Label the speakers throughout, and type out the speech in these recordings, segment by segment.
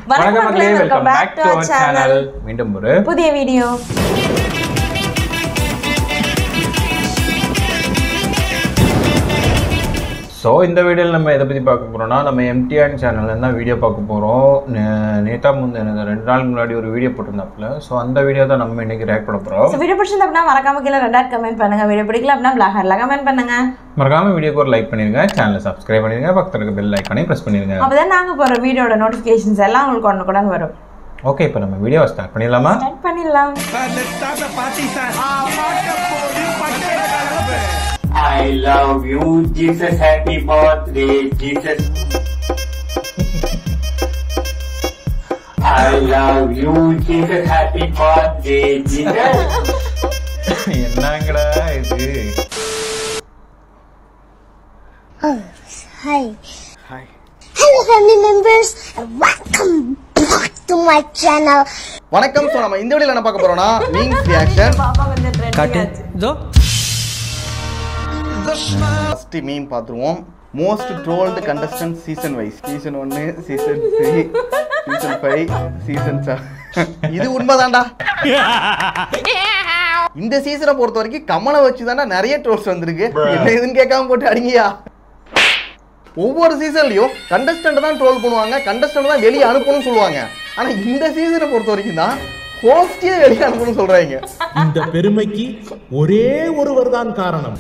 Speaker 1: வணக்கம் மக்களே welcome back to our channel மீண்டும் ஒரு
Speaker 2: புதிய வீடியோ
Speaker 1: ஸோ இந்த வீடியோவில் நம்ம எதை பற்றி பார்க்க போகிறோம்னா நம்ம எம்டிஆன் சேனல்ல தான் வீடியோ பார்க்க போகிறோம் நேத்தா முந்து ரெண்டு நாளுக்கு முன்னாடி ஒரு வீடியோ போட்டிருந்தாப்புல ஸோ அந்த வீடியோ தான் நம்ம இன்னைக்கு ரேக் பண்ண போகிறோம்
Speaker 2: ஸோ வீடியோ பிடிச்சிருந்தா அப்படின்னா மறக்காம கீழே ரெண்டாவது கமெண்ட் பண்ணுங்க வீடியோ பிடிக்கல அப்படின்னா பிளாக் ஹேர்ல கமெண்ட் பண்ணுங்க
Speaker 1: மறக்காம வீடியோக்கு ஒரு லைக் பண்ணிருங்க சேனலை சப்ஸ்கிரைப் பண்ணிருங்க பக்கத்துல இருக்க பெல் ஐக்கானே ப்ரெஸ் பண்ணிருங்க
Speaker 2: அப்பதான் நாங்க போற வீடியோட நோட்டிஃபிகேஷன்ஸ் எல்லாம் உங்களுக்கு உடனுக்குடன் வரும்
Speaker 1: ஓகே இப்போ நம்ம வீடியோவை ஸ்டார்ட் பண்ணிடலாமா
Speaker 2: ஸ்டார்ட் பண்ணிடலாம்
Speaker 3: I love you, Jesus. Happy birthday, Jesus. I love you, Jesus. Happy birthday, Jesus.
Speaker 1: என்னங்கடா இது
Speaker 4: Hi. Hi. Hello, family members. and Welcome back to my channel.
Speaker 5: வணக்கம் ஸோ நம்ம இந்த வீடியோவில் என்ன பார்க்க போறோம்னா மீம்ஸ் ரியாக்ஷன்
Speaker 2: பாப்பா கொஞ்சம் ட்ரெண்டிங் ஆச்சு
Speaker 5: ஃபர்ஸ்ட் மீம் பார்த்துருவோம் most trolled contestant season wise season ஒன்று season three season five season இது உண்மைதான்டா இந்த சீசனை பொறுத்த வரைக்கும் கமலை வச்சு தானே நிறைய ட்ரோல்ஸ் வந்திருக்கு என்ன இதுன்னு கேட்காம போட்டு அடிங்கயா ஒவ்வொரு சீசன்லயும் கண்டஸ்டன்ட் தான் ட்ரோல் பண்ணுவாங்க கண்டஸ்டன்ட் தான் வெளியே அனுப்பணும்னு சொல்லுவாங்க ஆனா இந்த சீசனை பொறுத்த வரைக்கும் தான் ஹோஸ்டே வெளியே அனுப்பணும்னு சொல்றாங்க
Speaker 6: இந்த பெருமைக்கு ஒரே ஒருவர் தான் காரணம்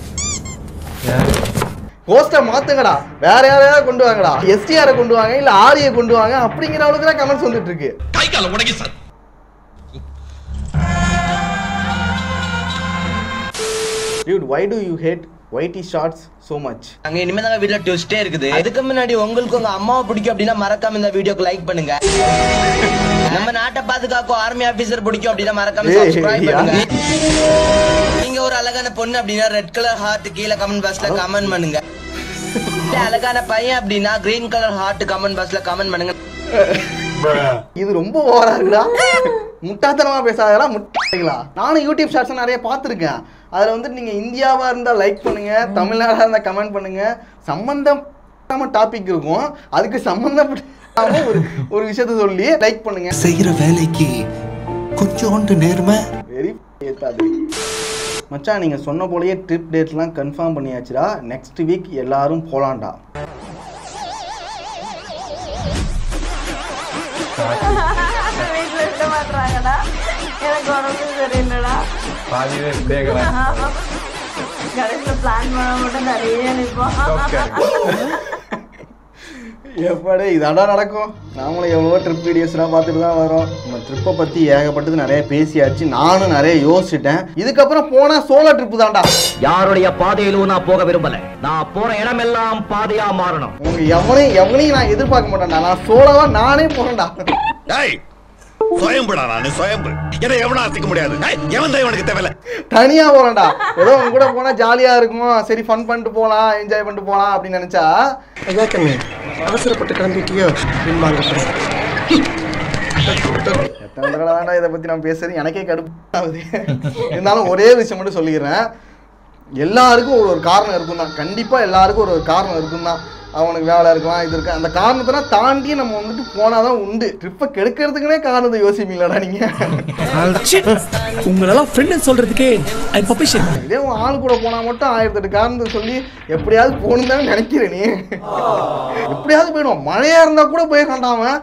Speaker 5: ஹோஸ்டை மாத்துங்கடா வேற யாரையாவது கொண்டு வாங்கடா எஸ்டிஆரை கொண்டு வாங்க இல்ல ஆரியை கொண்டு வாங்க அப்படிங்கிற அளவுக்கு தான் கமெண்ட்ஸ் வந்துட்டு இருக்கு Dude, why do you hate whitey shorts so much?
Speaker 7: அங்க இனிமே தாங்க வீடியோ ட்விஸ்டே இருக்குது அதுக்கு முன்னாடி உங்களுக்கு உங்க அம்மாவை பிடிக்கும் அப்படின்னா மறக்காம இந்த வீடியோக்கு லைக் பண்ணுங்க நம்ம நாட்டை பாதுகாக்கும் ஆர்மி ஆபீசர் பிடிக்கும் அப்படின்னா மறக்காம
Speaker 5: ஏய்,
Speaker 7: சப்ஸ்கிரைப்
Speaker 5: யா.
Speaker 7: பண்ணுங்க நீங்க ஒரு அழகான பொண்ணு அப்படின்னா ரெட் கலர் ஹார்ட் கீழே கமெண்ட் பாக்ஸ்ல கமெண்ட் பண்ணுங்க இல்ல அழகான பையன் அப்படின்னா கிரீன் கலர் ஹார்ட் கமெண்ட் பாக்ஸ்ல கமெண்ட் பண்ணுங்க
Speaker 5: இது ரொம்ப ஓவரா இருக்குடா முட்டாத்தனமா பேசாதடா முட்டாங்களா நானும் யூடியூப் ஷார்ட்ஸ் நிறைய பார்த்துருக்கேன் அதுல வந்துட்டு நீங்க இந்தியாவா இருந்தா லைக் பண்ணுங்க தமிழ்நாடா இருந்தா கமெண்ட் பண்ணுங்க சம்பந்தம் டாபிக் இருக்கும் அதுக்கு சம்பந்தப்பட்ட ஒரு ஒரு விஷயத்த சொல்லி லைக் பண்ணுங்க
Speaker 8: செய்யற வேலைக்கு கொஞ்சோண்டு நேர்மை
Speaker 5: வெரி ஏத்தாது மச்சான் நீங்க சொன்ன போலயே ட்ரிப் டேட்லாம் கன்ஃபார்ம் பண்ணியாச்சுடா நெக்ஸ்ட் வீக் எல்லாரும் போலாம்டா
Speaker 2: வீட்டுல விட மாட்டாங்கடா எனக்கு உடம்பு சரியில்லைடா
Speaker 1: பாதி பேர் கேட்கலாம்
Speaker 2: கடைசியில பிளான் பண்ண மட்டும் நிறைய நிற்போம்
Speaker 5: எப்பாடே இதாண்டா நடக்கும் நாமளும் எவ்வளோ ட்ரிப் வீடியோஸ்லாம் பார்த்துட்டு தான் வரோம் நம்ம ட்ரிப்பை பற்றி ஏகப்பட்டது நிறைய பேசியாச்சு நானும் நிறைய யோசிச்சிட்டேன் இதுக்கப்புறம் போனால் சோலோ ட்ரிப்பு தான்டா
Speaker 9: யாருடைய பாதையிலும் நான் போக விரும்பல நான் போற இடமெல்லாம் பாதையா மாறணும்
Speaker 5: உங்க எவனையும் எவனையும் நான் எதிர்பார்க்க மாட்டேன்டா நான் சோலோவா நானே போறேன்டா
Speaker 10: டேய் சுயம்புடா நானு சுயம்பு என்னை எவனும் அசைக்க முடியாது டேய், எவன் தான் இவனுக்கு தேவையில்ல
Speaker 5: தனியா போறேன்டா ஏதோ உங்க கூட போனா ஜாலியா இருக்கும் சரி ஃபன் பண்ணிட்டு போலாம் என்ஜாய் பண்ணிட்டு போலாம் அப்படின்னு நினைச்சா
Speaker 8: அவசரப்பட்டு கிளம்பிட்டியோ
Speaker 5: எத்தனை தடவை தான்டா இதை பத்தி நான் பேசுறது எனக்கே கடுப்பாகுது இருந்தாலும் ஒரே விஷயம் மட்டும் சொல்லிடுறேன் எல்லாருக்கும் ஒரு ஒரு காரணம் இருக்கும் தான் கண்டிப்பா எல்லாருக்கும் ஒரு ஒரு காரணம் இருக்கும் தான் அவனுக்கு வேலை இருக்கலாம் இது இருக்கு அந்த காரணத்தெல்லாம் தாண்டி நம்ம வந்துட்டு போனாதான் உண்டு ட்ரிப்பை கெடுக்கிறதுக்குனே காரணத்தை யோசிப்பீங்களாடா நீங்க
Speaker 6: உங்களெல்லாம் ஃப்ரெண்ட் சொல்றதுக்கே ஐ பப்பிஷன்
Speaker 5: இதே உன் ஆள் கூட போனா மட்டும் ஆயிரத்தி எட்டு காரணத்தை சொல்லி எப்படியாவது போகணும் தான் நினைக்கிறேன் நீ எப்படியாவது போயிடுவான் மழையா இருந்தா கூட போயிருக்கான்டா அவன்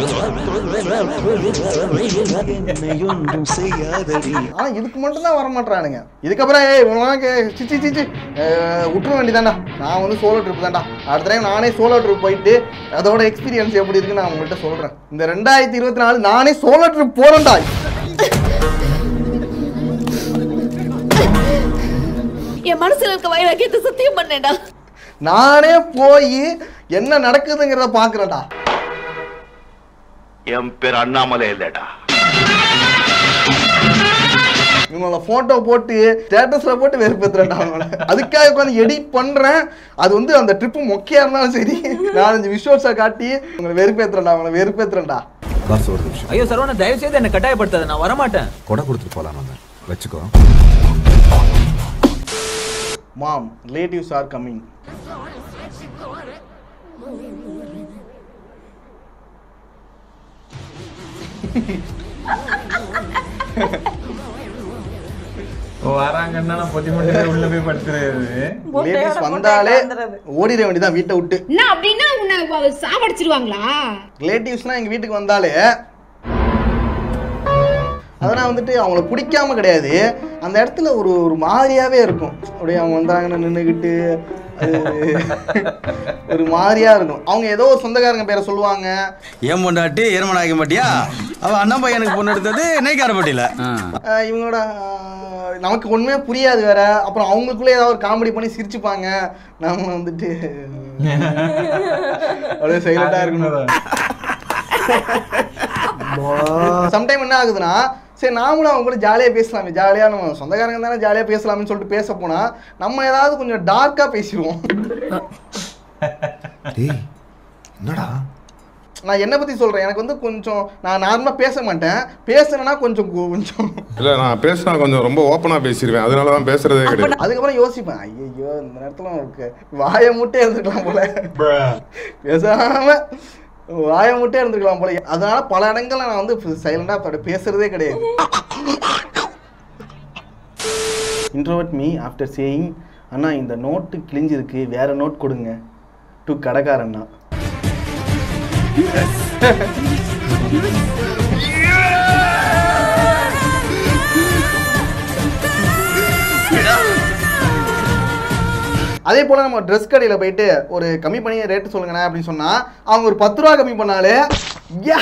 Speaker 5: ஆனா இதுக்கு மட்டும் தான் வர மாட்டானுங்க இதுக்கப்புறம் ஏய் இவனெல்லாம் கே சிச்சி சிச்சி விட்டுற வேண்டியதாண்டா நான் வந்து சோலோ ட்ரிப் தான்டா அடுத்த டைம் நானே சோலோ ட்ரிப் போயிட்டு அதோட எக்ஸ்பீரியன்ஸ் எப்படி இருக்குன்னு நான் உங்கள்கிட்ட சொல்றேன் இந்த ரெண்டாயிரத்தி இருபத்தி நாலு நானே சோலோ ட்ரிப் போறேன்டா
Speaker 4: என் மனசுல இருக்க வைராக்கியத்தை சத்தியம் பண்ணேன்டா
Speaker 5: நானே போய் என்ன நடக்குதுங்கிறத பாக்குறேன்டா
Speaker 10: என் பேர் அண்ணாமலை இல்லடா
Speaker 5: இவனோட போட்டோ போட்டு ஸ்டேட்டஸ்ல போட்டு வெறுப்பேத்துறேன்டா அவனோட அதுக்காக உட்காந்து எடிட் பண்றேன் அது வந்து அந்த ட்ரிப்பு மொக்கையா இருந்தாலும் சரி நாலஞ்சு விஷுவல்ஸை காட்டி உங்களை வெறுப்பேத்துறேன்டா அவங்களை வெறுப்பேத்துறேன்டா
Speaker 8: பாஸ் ஒரு நிமிஷம்
Speaker 9: ஐயோ சரவண தயவு செய்து என்ன கட்டாயப்படுத்தாத நான் வரமாட்டேன்
Speaker 8: கொடை கொடுத்துட்டு போலாம் நம்ம வச்சுக்கோ
Speaker 5: மாம் ரிலேட்டிவ்ஸ் ஆர் கம்மிங்
Speaker 1: வராங்கன்னா பொத்தி மட்டும் உள்ள போய் படுத்துறது
Speaker 5: லேடிஸ் வந்தாலே ஓடிட வேண்டியதான் வீட்டை விட்டு
Speaker 11: என்ன அப்படின்னா உன்னை சாவடிச்சிருவாங்களா
Speaker 5: ரிலேட்டிவ்ஸ்லாம் எங்கள் வீட்டுக்கு வந்தாலே அதனால் வந்துட்டு அவங்கள பிடிக்காம கிடையாது அந்த இடத்துல ஒரு ஒரு மாதிரியாவே இருக்கும் அப்படியே அவங்க வந்தாங்கன்னு நின்றுக்கிட்டு அது ஒரு மாதிரியா இருக்கும் அவங்க ஏதோ ஒரு சொந்தக்காரங்க பேரை சொல்லுவாங்க
Speaker 12: ஏன் பொண்டாட்டி எருமனாக்க மாட்டியா அவ அண்ணன் பையனுக்கு பொண்ணு எடுத்தது நெய்க்காரப்பட்டியில
Speaker 5: ஆஹ் இவங்களோட ஆஹ் நமக்கு ஒண்ணுமே புரியாது வேற அப்புறம் அவங்களுக்குள்ளே ஏதாவது ஒரு காமெடி பண்ணி சிரிச்சுப்பாங்க நம்ம வந்துட்டு அப்படியே சைலண்டா இருக்கணும் சம்டைம் என்ன ஆகுதுன்னா சரி நாமளும் அவங்க கூட ஜாலியாக பேசலாமே ஜாலியாக நம்ம சொந்தக்காரங்க தானே ஜாலியாக பேசலாம்னு சொல்லிட்டு பேச போனா நம்ம ஏதாவது கொஞ்சம் டார்க்காக பேசிடுவோம்
Speaker 8: என்னடா
Speaker 5: நான் என்னை பற்றி சொல்கிறேன் எனக்கு வந்து கொஞ்சம் நான் நார்மலாக பேச மாட்டேன் பேசுனேன்னா கொஞ்சம் கு- கொஞ்சம்
Speaker 13: இல்ல நான் பேசினா கொஞ்சம் ரொம்ப ஓப்பனா பேசிடுவேன் அதனால தான் பேசுறதே கிடையாது
Speaker 5: அதுக்கப்புறம் யோசிப்பேன் ஐயோ இந்த நேரத்தில் நமக்கு வாயை முட்டே இருந்துக்கலாம் போல பேசாம வாயை முட்டே இருந்துக்கலாம் போல அதனால பல இடங்கள்ல நான் வந்து சைலண்டாக பேசுறதே கிடையாது இன்ட்ரோவர்ட் மீ ஆஃப்டர் சேயிங் அண்ணா இந்த நோட்டு கிழிஞ்சிருக்கு வேற நோட் கொடுங்க டு கடைக்காரண்ணா அதே போல் நம்ம ட்ரெஸ் கடையில் போயிட்டு ஒரு கம்மி பண்ணி ரேட்டு சொல்லுங்கண்ணே அப்படின்னு சொன்னால் அவங்க ஒரு பத்து ரூபா கம்மி பண்ணாலே யா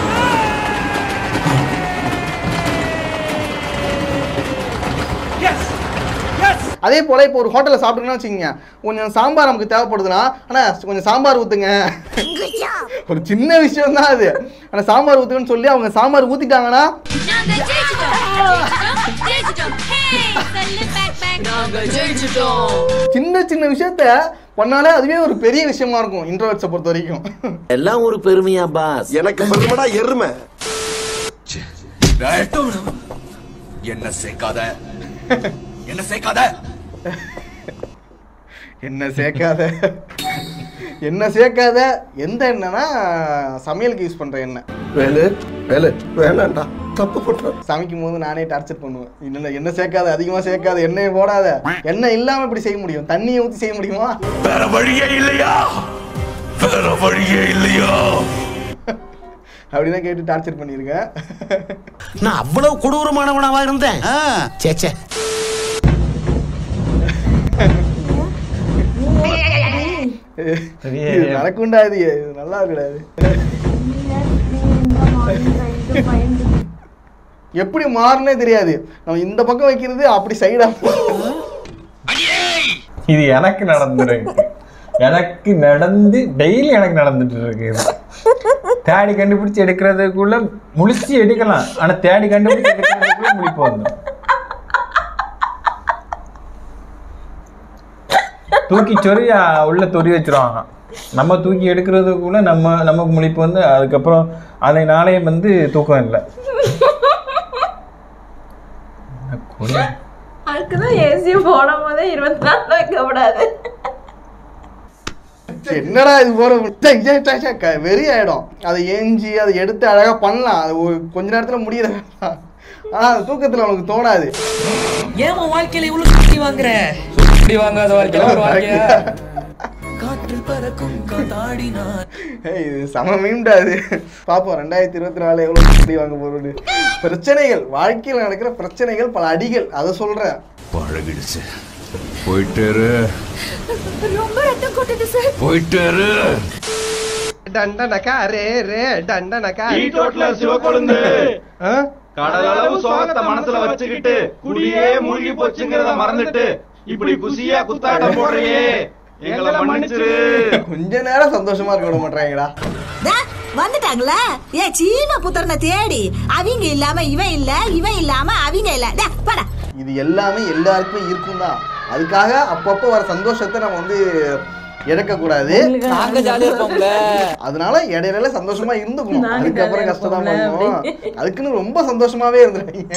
Speaker 5: அதே போல் இப்போ ஒரு ஹோட்டலில் சாப்பிட்டுக்கணும்னு வச்சுக்கோங்க கொஞ்சம் சாம்பார் நமக்கு தேவைப்படுதுன்னா ஆனால் கொஞ்சம் சாம்பார் ஊற்றுங்க ஒரு சின்ன விஷயம் தான் அது ஆனால் சாம்பார் ஊற்றுங்கன்னு சொல்லி அவங்க சாம்பார் ஊற்றிட்டாங்கன்னா சின்ன சின்ன விஷயத்த பண்ணாலே அதுவே ஒரு பெரிய விஷயமா இருக்கும் இன்ட்ரோவர்ட்ஸை பொறுத்த வரைக்கும்
Speaker 14: எல்லாம் ஒரு பெருமையா பாஸ் எனக்கு பெருமைடா எருமை
Speaker 10: என்ன சேர்க்காத என்ன சேர்க்காத
Speaker 5: என்ன சேர்க்காத என்ன சேர்க்காத எந்த எண்ணெய்னா சமையலுக்கு யூஸ் பண்ற எண்ணெய்
Speaker 14: வேலு வேலு வேணாண்டா தப்பு பண்றேன்
Speaker 5: சமைக்கும் போது நானே டார்ச்சர் பண்ணுவேன் என்ன என்ன சேர்க்காத அதிகமா சேர்க்காத எண்ணெயை போடாத எண்ணெய் இல்லாம இப்படி செய்ய முடியும் தண்ணியை ஊற்றி செய்ய முடியுமா
Speaker 10: வேற வழியே இல்லையா வேற வழியே இல்லையா
Speaker 5: அப்படிதான் கேட்டு டார்ச்சர் பண்ணியிருக்கேன்
Speaker 14: நான் அவ்வளவு கொடூரமானவனாவா இருந்தேன் சேச்சே
Speaker 5: இது நடக்கும்டா இது இது நல்லா இருக்காது எப்படி மாறுனே தெரியாது நம்ம இந்த பக்கம் வைக்கிறது அப்படி சைடா
Speaker 1: இது எனக்கு நடந்துருக்கு எனக்கு நடந்து டெய்லி எனக்கு நடந்துட்டு இருக்கு இது. தேடி கண்டுபிடிச்சு எடுக்கிறதுக்குள்ள முழிச்சு எடுக்கலாம் ஆனா தேடி கண்டுபிடிச்சு எடுக்கிறதுக்குள்ள முழிப்பு வந்துடும் தூக்கி சொறி ஆ, உள்ள தொறி வச்சிருவாங்க நம்ம தூக்கி எடுக்கிறதுக்குள்ள நம்ம நமக்கு முழிப்பு வந்து அதுக்கப்புறம் அதை நாளைய வந்து தூக்கம் இல்லை
Speaker 2: அதுக்குதான் ஏசி போடும் போதே இருபத்தி நாலு வைக்கப்படாது
Speaker 5: என்னடா இது போற வெறி ஆயிடும் அதை ஏஞ்சி அதை எடுத்து அழகா பண்ணலாம் அது ஒரு கொஞ்ச நேரத்துல முடியற வேலை. ஆனா அது தூக்கத்துல அவனுக்கு தோணாது
Speaker 15: ஏன் உன் வாழ்க்கையில இவ்வளவு சுத்தி வாங்குற சுத்தி வாங்காத வாழ்க்கையில ஒரு வாழ்க்கையா காற்றில் பறக்கும் காத்தாடினார்
Speaker 5: ஏய், இது சம மீம்டா இது பாப்போம் ரெண்டாயிரத்தி இருபத்தி நாலு எவ்வளவு சுத்தி வாங்க போறோம்னு பிரச்சனைகள் வாழ்க்கையில் நடக்கிற பிரச்சனைகள் பல அடிகள் அதை சொல்றேன்
Speaker 10: பழகிடுச்சு போயிட்டு இரு.
Speaker 11: ரொம்ப ரத்தம் கொட்டுது சார்
Speaker 10: போயிட்டு இரு.
Speaker 16: டண்டனக்கா ரே ரே டண்டனக்கா
Speaker 17: ஈட்டோட்ல சிவக்கொழுந்து. கடலளவு சோகத்தை மனசுல வச்சுக்கிட்டு குடியே மூழ்கி போச்சுங்கிறத மறந்துட்டு இப்படி குசியா குத்தாட்டம் போடுறியே எங்களை மன்னிச்சிரு
Speaker 5: கொஞ்ச நேரம் சந்தோஷமா இருக்க விட மாட்டாங்கடா
Speaker 18: வந்துட்டாங்களா ஏ சீன புத்திரனை தேடி அவங்க இல்லாம இவன் இல்ல இவன் இல்லாம அவங்க இல்ல டே, போடா
Speaker 5: இது எல்லாமே எல்லாருக்கும் இருக்கும் தான் அதுக்காக அப்பப்போ வர சந்தோஷத்தை நம்ம வந்து இழக்கக்கூடாது
Speaker 15: நாங்க ஜாலியா இருப்போம்ல
Speaker 5: அதனால இடையில சந்தோஷமா இருந்துக்கணும்
Speaker 15: நாங்க
Speaker 5: அதுக்கப்புறம்
Speaker 15: ஜாலியா
Speaker 5: கஷ்டம் தான்
Speaker 15: இருப்போம்ல
Speaker 5: பண்ணுவோம் அதுக்குன்னு ரொம்ப சந்தோஷமாவே இருந்துருவீங்க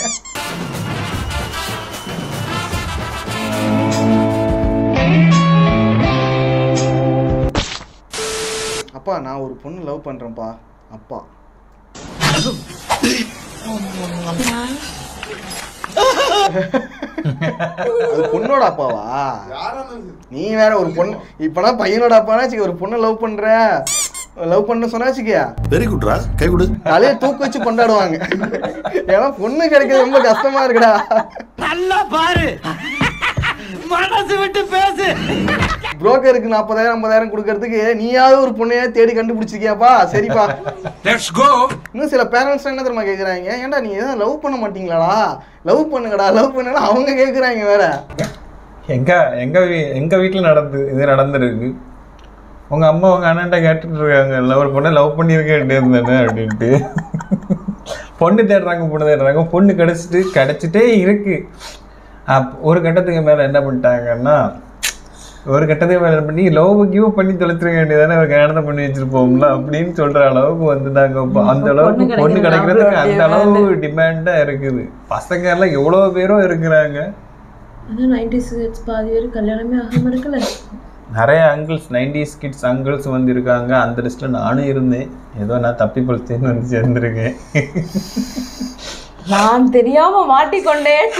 Speaker 5: அப்பா நான் ஒரு பொண்ணு லவ் பண்றேன்ப்பா அப்பா அது பொண்ணோட அப்பாவா நீ வேற ஒரு பொண்ணு இப்பனா பையனோட அப்பானா வச்சுக்க ஒரு பொண்ணை லவ் பண்ற லவ் பண்ண சொன்னா வச்சுக்கயா
Speaker 10: வெரி குட்ரா கை கொடு
Speaker 5: தலையை தூக்கு வச்சு கொண்டாடுவாங்க ஏன்னா பொண்ணு கிடைக்கிறது ரொம்ப கஷ்டமா இருக்குடா
Speaker 15: நல்லா பாரு மனசு விட்டு பேசு
Speaker 5: புரோக்கருக்கு நாற்பதாயிரம் ஐம்பதாயிரம் கொடுக்கறதுக்கு நீயாவது ஒரு பொண்ணையா தேடி கண்டுபிடிச்சிருக்கியாப்பா சரிப்பா
Speaker 15: லெட்ஸ் கோ
Speaker 5: இன்னும் சில பேரண்ட்ஸ் என்ன தெரியுமா கேக்குறாங்க ஏன்டா நீ எதாவது லவ் பண்ண மாட்டீங்களாடா லவ் பண்ணுங்கடா லவ் பண்ணுங்கடா அவங்க கேக்குறாங்க வேற
Speaker 1: எங்க எங்க வீ- எங்க வீட்டுல நடந்து இது நடந்திருக்கு உங்க அம்மா உங்க அண்ணன்ட்ட கேட்டுட்டு இருக்காங்க "இல்ல, ஒரு பொண்ணை லவ் பண்ணியிருக்கேன் இருந்தேனே அப்படின்ட்டு பொண்ணு தேடுறாங்க பொண்ணு தேடுறாங்க பொண்ணு கிடைச்சிட்டு கிடைச்சிட்டே இருக்கு அப் ஒரு கட்டத்துக்கு மேல என்ன பண்ணிட்டாங்கன்னா ஒரு கட்டத்துக்கு மேல என்ன பண்ணி லவ் கிவ் பண்ணி தொலைச்சிருக்க வேண்டியதானே ஒரு கல்யாணத்தை பண்ணி வச்சிருப்போம்ல அப்படின்னு சொல்ற அளவுக்கு வந்துட்டாங்க இப்போ அந்த அளவுக்கு பொண்ணு கிடைக்கிறதுக்கு அந்த அளவு டிமாண்டா இருக்குது பசங்க எல்லாம் எவ்வளவு பேரும் இருக்கிறாங்க
Speaker 2: ஆனால் நைன்டி சிக்ஸ் பாதி பேர் கல்யாணமே ஆகாம இருக்கல
Speaker 1: நிறைய அங்கிள்ஸ் நைன்டிஸ் கிட்ஸ் அங்கிள்ஸ் வந்து இருக்காங்க அந்த லிஸ்ட்டில் நானும் இருந்தேன் ஏதோ நான் தப்பி பொழுத்தேன்னு வந்து சேர்ந்துருக்கேன்
Speaker 2: நான் தெரியாம மாட்டிக்கொண்டேன்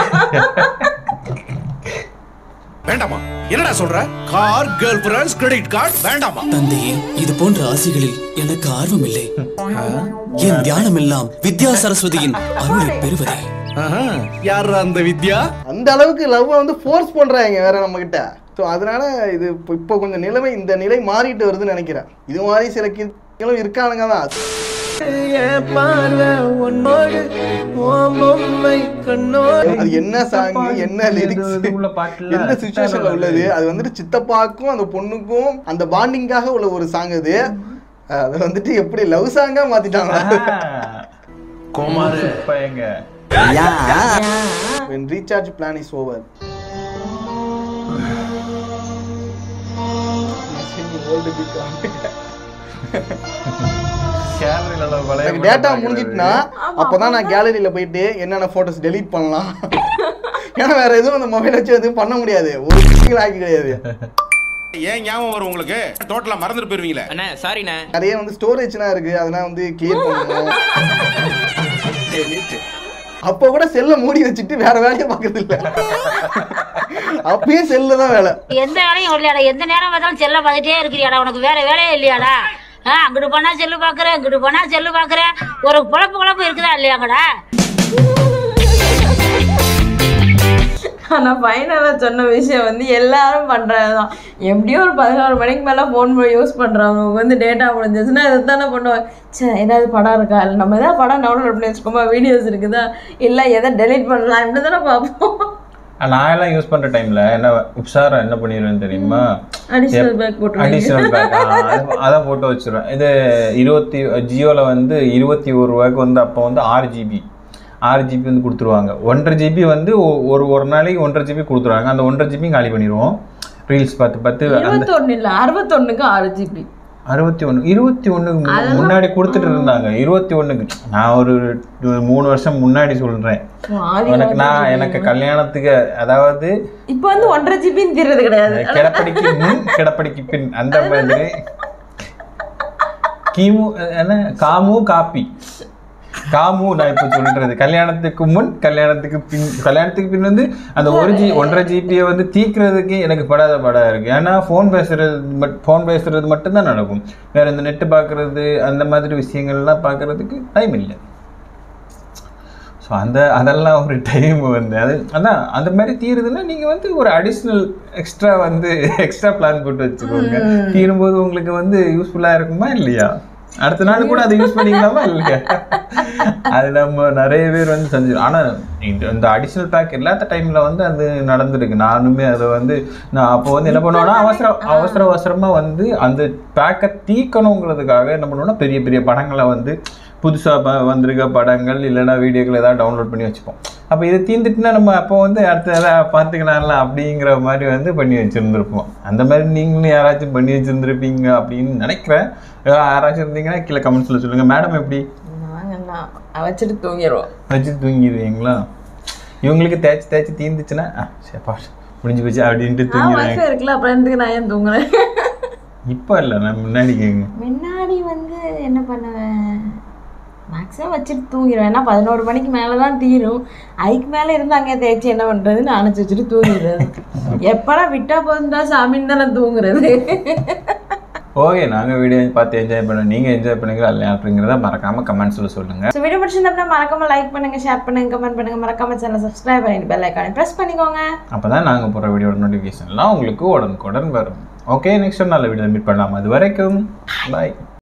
Speaker 10: வேண்டாமா என்னடா சொல்ற car girlfriends credit card வேண்டாமா
Speaker 19: தந்தையே இது போன்ற ஆசைகளில் எனக்கு ஆர்வமில்லை என் தியானம் எல்லாம் வித்யா சரஸ்வதியின் அருளை பெறுவதே
Speaker 10: யார் அந்த வித்யா
Speaker 5: அந்த அளவுக்கு லவ் வந்து ஃபோர்ஸ் பண்றாங்க வேற நம்ம கிட்ட ஸோ அதனால இது இப்போ இப்போ கொஞ்சம் நிலைமை இந்த நிலை மாறிட்டு வருதுன்னு நினைக்கிறேன் இது மாதிரி சில கிட்களும் இருக்கானுங்க தான் அது என்ன சாங் என்ன லிரிக்ஸ் எந்த சுச்சுவேஷன்ல உள்ளது அது வந்துட்டு சித்தப்பாக்கும் அந்த பொண்ணுக்கும் அந்த பாண்டிங்காக உள்ள ஒரு சாங் அது அது வந்துட்டு எப்படி லவ் சாங்கா மாத்திட்டாங்க
Speaker 1: கோமாரு பையங்க
Speaker 5: when recharge plan is over எனக்கு டேட்டா முடிஞ்சிட்டுனா அப்பதான் நான் கேலரியில போயிட்டு என்னென்ன போட்டோஸ் டெலீட் பண்ணலாம் ஏன்னா வேற எதுவும் அந்த மொபைல் வச்சு எதுவும் பண்ண முடியாது ஒரு சிங்கிள் ஆக்கி கிடையாது
Speaker 10: ஏன் ஞாபகம் வரும் உங்களுக்கு டோட்டலா மறந்துட்டு போயிருவீங்களே
Speaker 15: அண்ணே சாரிண்ணே
Speaker 5: நிறைய வந்து ஸ்டோரேஜ்லாம் இருக்கு அதெல்லாம் வந்து கிளியர் பண்ணணும் அப்போ கூட செல்ல மூடி வச்சுட்டு வேற வேலையை பார்க்கறது இல்ல அப்பயும் செல்ல தான் வேலை
Speaker 20: எந்த வேலையும் இல்லையாடா எந்த நேரம் பார்த்தாலும் செல்ல பார்த்துட்டே இருக்கிறியாடா உனக்கு வேற வேலையே இல்லையாடா ஆ அங்கிட்டு போனா செல்லு பாக்குறேன் இங்கிட்டு போனா செல்லு பாக்குறேன் ஒரு குழப்பு குழப்பு இருக்குதா இல்லையாங்கடா
Speaker 2: ஆனால் ஃபைனலாக சொன்ன விஷயம் வந்து எல்லாரும் பண்ணுறது தான் எப்படியும் ஒரு பதினோரு மணிக்கு மேலே ஃபோன் யூஸ் பண்ணுறவங்க வந்து டேட்டா முடிஞ்சிச்சுன்னா இதை தானே பண்ணுவாங்க சே ஏதாவது படம் இருக்கா இல்லை நம்ம ஏதாவது படம் டவுன்லோட் பண்ணி வச்சுக்கோமா வீடியோஸ் இருக்குதா இல்லை எதை டெலீட் பண்ணலாம் இப்படி தானே பார்ப்போம்
Speaker 1: நான் எல்லாம் யூஸ் பண்ற டைம்ல என்ன உப்சாரம் என்ன பண்ணிடுவேன் தெரியுமா
Speaker 2: Additional pack போட்டுருவீங்க.
Speaker 1: அடிஷனல் பேக் அதான் போட்டு வச்சிருவேன் இது இருபத்தி ஜியோல வந்து இருபத்தி ஒரு ரூபாய்க்கு வந்து அப்போ வந்து ஆறு ஜிபி ஆறு ஜிபி வந்து கொடுத்துருவாங்க ஒன்றரை ஜிபி வந்து ஒ- ஒரு ஒரு நாளைக்கு ஒன்றரை ஜிபி கொடுத்துருவாங்க அந்த ஒன்றரை ஜிபி காலி பண்ணிடுவோம் ரீல்ஸ் பார்த்து பார்த்து அந்த
Speaker 2: இருபத்தொன்னு இல்லை அறுபத்தொன்னுக்கு ஆறு ஜிபி
Speaker 1: அறுபத்தி ஒன்று இருபத்தி ஒன்றுக்கு
Speaker 2: அதெல்லாம்
Speaker 1: முன்னாடி கொடுத்துட்டு இருந்தாங்க இருபத்தி ஒன்றுக்கு நான் ஒரு ஒரு மூணு வருஷம் முன்னாடி சொல்றேன்
Speaker 2: ஆதி
Speaker 1: எனக்கு நான்
Speaker 2: காலத்துல
Speaker 1: எனக்கு கல்யாணத்துக்கு அதாவது
Speaker 2: இப்போ வந்து ஒன்றரை ஜிபின்னு தீர்றது கிடையாது
Speaker 1: கிடப்படிக்கு முன் கிடப்படிக்கு பின் அந்த மாதிரி கிமு என்ன காமு காப்பி காமு நான் இப்போ சொல்றது கல்யாணத்துக்கு முன் கல்யாணத்துக்கு பின் கல்யாணத்துக்கு பின் வந்து அந்த ஒரு ஜி ஒன்றரை ஜிபியை வந்து தீக்கிறதுக்கு எனக்கு படாத படா இருக்கு ஏன்னா ஃபோன் பேசுறது மட் ஃபோன் பேசுறது மட்டும்தான் நடக்கும் வேற இந்த நெட்டு பார்க்கறது அந்த மாதிரி விஷயங்கள்லாம் பார்க்கறதுக்கு டைம் இல்லை ஸோ அந்த அதெல்லாம் ஒரு டைம் வந்து அது அதான் அந்த மாதிரி தீருதுன்னா நீங்கள் வந்து ஒரு அடிஷ்னல் எக்ஸ்ட்ரா வந்து எக்ஸ்ட்ரா பிளான் போட்டு வச்சுக்கோங்க
Speaker 2: ம்.
Speaker 1: தீரும்போது உங்களுக்கு வந்து யூஸ்ஃபுல்லாக இருக்குமா இல்லையா அடுத்த நாள் கூட அதை யூஸ் பண்ணிக்கலாமா இல்லையா அது நம்ம நிறைய பேர் வந்து செஞ்சு ஆனால் இந்த இந்த அடிஷ்னல் பேக் இல்லாத டைமில் வந்து அது நடந்திருக்கு நானுமே அதை வந்து நான் அப்போ வந்து என்ன பண்ணுவேன்னா அவசர அவசர அவசரமாக வந்து அந்த பேக்கை தீக்கணுங்கிறதுக்காக என்ன பண்ணுவோம்னா பெரிய பெரிய படங்களை வந்து புதுசாக ப வந்திருக்க படங்கள் இல்லைன்னா வீடியோக்கள் ஏதாவது டவுன்லோட் பண்ணி வச்சுப்போம் அப்போ இது தீர்ந்துட்டுனா நம்ம அப்போ வந்து அடுத்த எதாவது பார்த்துக்கலாம்ல அப்படிங்கிற மாதிரி வந்து பண்ணி வச்சுருந்துருப்போம் அந்த மாதிரி நீங்களும் யாராச்சும் பண்ணி வச்சுருந்துருப்பீங்க அப்படின்னு நினைக்கிறேன் யாராச்சும் இருந்தீங்கன்னா கீழே கமெண்ட்ஸில் சொல்லுங்கள் மேடம் எப்படி
Speaker 2: நாங்கள் நான் வச்சுட்டு தூங்கிடுவோம்
Speaker 1: வச்சு தூங்கிடுவீங்களா இவங்களுக்கு தேய்ச்சி தேய்ச்சி தீர்ந்துச்சுன்னா ஆ சரிப்பா முடிஞ்சு போச்சு அப்படின்ட்டு
Speaker 2: ஆ
Speaker 1: தூங்கிடுவாங்க
Speaker 2: வைஃபை இருக்குல்ல அப்புறம் எதுக்கு நான் ஏன் தூங்குறேன்
Speaker 1: இப்போ இல்லை நான் முன்னாடி கேங்க
Speaker 2: முன்னாடி வந்து என்ன பண்ணுவேன் நான் மேக்ஸிமம் வச்சுட்டு தூங்கிடுவேன் ஏன்னா பதினோரு மணிக்கு மேலே தான் தீரும் அதுக்கு மேலே இருந்து அங்கே தேய்ச்சி என்ன பண்ணுறதுன்னு அணைச்சி வச்சுட்டு தூங்கிடுறது எப்படா விட்டா போதும் தான் சாமின்னு தான் நான் தூங்குறது
Speaker 1: ஓகே நாங்கள் வீடியோ பார்த்து என்ஜாய் பண்ணோம் நீங்கள் என்ஜாய் பண்ணுங்க இல்லையா அப்படிங்கிறத மறக்காமல் கமெண்ட்ஸில் சொல்லுங்கள்
Speaker 2: ஸோ வீடியோ பிடிச்சிருந்தா மறக்காம லைக் பண்ணுங்க ஷேர் பண்ணுங்க கமெண்ட் பண்ணுங்க மறக்காம சேனல் சப்ஸ்கிரைப் பண்ணிட்டு பெல் ஐக்கானை ப்ரெஸ் பண்ணிக்கோங்க
Speaker 1: அப்போ தான் நாங்கள் போகிற வீடியோட நோட்டிஃபிகேஷன்லாம் உங்களுக்கு உடனுக்குடன் வரும் ஓகே நெக்ஸ்ட் நல்ல வீடியோ மீட் பண்ணலாம் அது வரைக்கும் பாய்